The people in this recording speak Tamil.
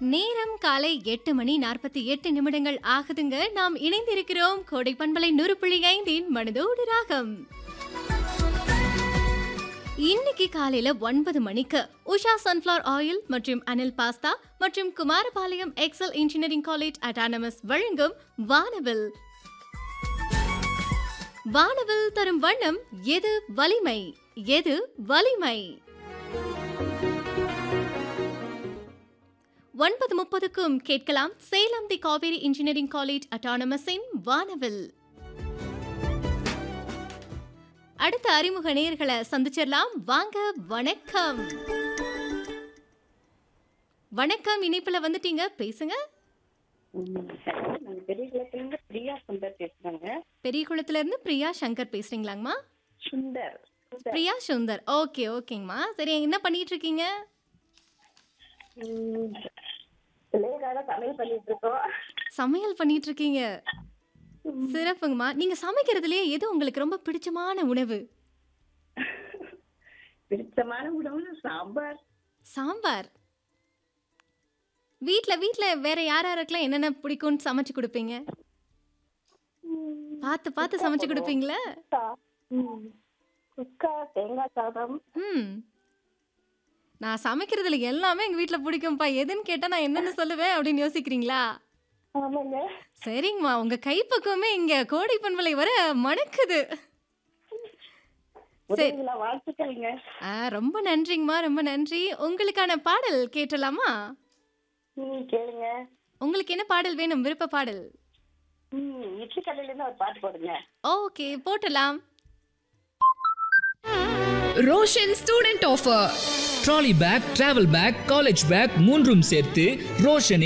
நேரம் காலை எட்டு மணி நாற்பத்தி எட்டு நிமிடங்கள் ஆகுதுங்க நாம் இணைந்திருக்கிறோம் கோடை பண்பலை நூறு புள்ளி ஐந்தின் மனதோடு ராகம் இன்னைக்கு காலையில ஒன்பது மணிக்கு உஷா சன்ஃப்ளவர் ஆயில் மற்றும் அனில் பாஸ்தா மற்றும் Kumarapalayam excel engineering college autonomous வழங்கும் வானவில் வானவில் தரும் வண்ணம் எது வலிமை எது வலிமை ஒன்பது முப்பதுக்கும் கேட்கலாம் Salem the Kaveri engineering college அட்டானமஸின் வானவில் அடுத்த அறிமுக நேயர்களை சந்திச்சிடலாம் வாங்க வணக்கம் வணக்கம் இணைப்புல வந்துட்டீங்க பேசுங்க ம், சரி, நான் பெரிய குளத்துலேருந்து பிரியா சுந்தர் பேசுறேங்க பெரிய குளத்துல இருந்து பிரியா சங்கர் பேசுறீங்களாங்கம்மா சுந்தர் சுந்தர் பிரியா சுந்தர் ஓகே ஓகேங்கம்மா சரி என்ன பண்ணிட்டு இருக்கீங்க ம், பிள்ளைக்காக சமையல் பண்ணிட்டு இருக்கோம் சமையல் பண்ணிட்டு இருக்கீங்க சிறப்புங்கம்மா நீங்க சமைக்கிறதுலயே எது உங்களுக்கு ரொம்ப பிடிச்சமான உணவு பிடிச்சமான உணவு சாம்பார் சாம்பார் வீட்ல வீட்ல வேற யார் யாருக்கெல்லாம் என்னென்ன பிடிக்கும்னு சமைச்சு கொடுப்பீங்க பார்த்து பார்த்து சமைச்சு கொடுப்பீங்களா குக்கா, ம், குக்கா தேங்காய் சாதம் ம் நான் சமைக்கிறதுல எல்லாமே எங்க வீட்ல பிடிக்கும்ப்பா எதுன்னு கேட்டா நான் என்னென்ன சொல்லுவேன் அப்படின்னு யோசிக்கிறீங்களா ஆமாங்க சரிங்கம்மா உங்க கைப்பக்குவமே இங்க கோடை பண்பலை வர மணக்குது சரி உதவிகளா வாழ்த்துக்கள்ங்க ஆ, ரொம்ப நன்றிங்கம்மா ரொம்ப நன்றி உங்களுக்கான பாடல் கேட்டலாமா ம் கேளுங்க உங்களுக்கு என்ன பாடல் வேணும் விருப்ப பாடல் ம் இட்லி கடையிலேருந்து ஒரு பாட்டு போடுங்க ஓகே போட்டலாம் Roshan student offer trolley bag travel bag college bag மூன்றும் சேர்த்து ரோஷன்